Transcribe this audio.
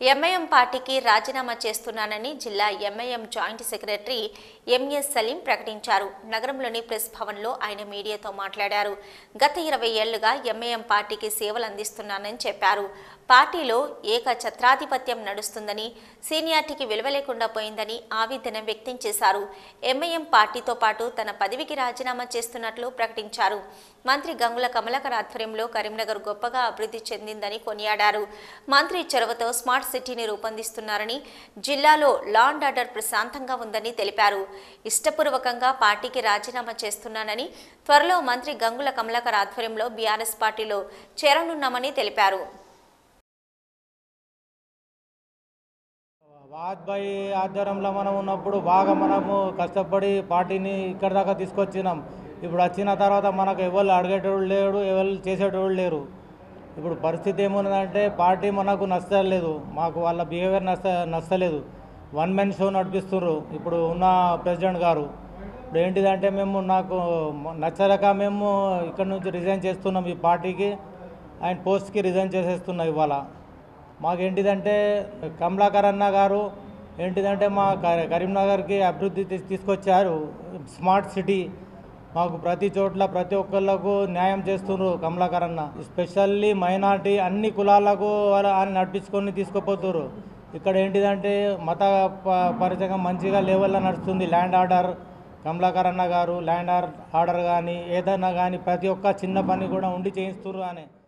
MIM పార్టీకి రాజీనామా చేస్తున్నానని జిల్లా MIM joint secretary MS Salim ప్రకటించారు నగరంలోని ప్రెస్ భవన్లో ఆయన మీడియాతో మాట్లాడారు గత ఇరవై ఏళ్లుగా ఎంఐఎం పార్టీకి సేవలు అందిస్తున్నానని చెప్పారు పార్టీలో ఏక ఛత్రాధిపత్యం నడుస్తుందని సీనియారిటీకి విలువ లేకుండా పోయిందని ఆవేదన వ్యక్తం చేశారు ఎంఐఎం పార్టీతో పాటు తన పదవికి రాజీనామా చేస్తున్నట్లు ప్రకటించారు మంత్రి గంగుల కమలాకర్ ఆధ్వర్యంలో కరీంనగర్ గొప్పగా అభివృద్ధి చెందిందని కొనియాడారు మంత్రి చొరవతో స్మార్ట్ సిటీని రూపొందిస్తున్నారని జిల్లాలో లా అండ్ ఆర్డర్ ప్రశాంతంగా ఉందని తెలిపారు ఇష్టపూర్వకంగా పార్టీకి రాజీనామా చేస్తున్నానని త్వరలో మంత్రి గంగుల కమలాకర్ ఆధ్వర్యంలో బీఆర్ఎస్ పార్టీలో చేరనున్నామని తెలిపారు వాజ్పేయి ఆధ్వర్యంలో మనం ఉన్నప్పుడు బాగా మనము కష్టపడి పార్టీని ఇక్కడ దాకా తీసుకొచ్చినాం ఇప్పుడు వచ్చిన తర్వాత మనకు ఎవరు అడిగేటోళ్ళు లేడు ఎవరు చేసేటోళ్ళు లేరు ఇప్పుడు పరిస్థితి ఏమున్నదంటే పార్టీ మనకు నచ్చలేదు మాకు వాళ్ళ బిహేవియర్ నచ్చ నచ్చలేదు వన్ మెన్ షో నడిపిస్తున్నారు ఇప్పుడు ఉన్న ప్రెసిడెంట్ గారు ఇప్పుడు ఏంటిదంటే మేము నాకు నచ్చలేక మేము ఇక్కడ నుంచి రిజైన్ చేస్తున్నాం ఈ పార్టీకి ఆయన పోస్ట్కి రిజైన్ చేసేస్తున్నాం ఇవాళ మాకేంటిదంటే కమలాకర్ అన్న గారు ఏంటిదంటే మా క- కరీంనగర్కి అభివృద్ధి తీస్- తీసుకొచ్చారు స్మార్ట్ సిటీ మాకు ప్రతి చోట్ల ప్రతి ఒక్కళ్ళకు న్యాయం చేస్తున్నారు కమలాకర్ అన్న స్పెషల్లీ మైనార్టీ అన్ని కులాలకు వాళ్ళ- ఆయన నడిపించుకొని తీసుకుపోతున్నారు ఇక్కడ ఏంటిదంటే మత ప- పరిచయం మంచిగా లెవెల్లో నడుస్తుంది ల్యాండ్ ఆర్డర్ కమలాకర్ అన్న గారు ల్యాండ్ ఆర్డర్ కానీ ఏదైనా కానీ ప్రతి ఒక్క చిన్న పని కూడా ఉండి చేయిస్తున్నారు అని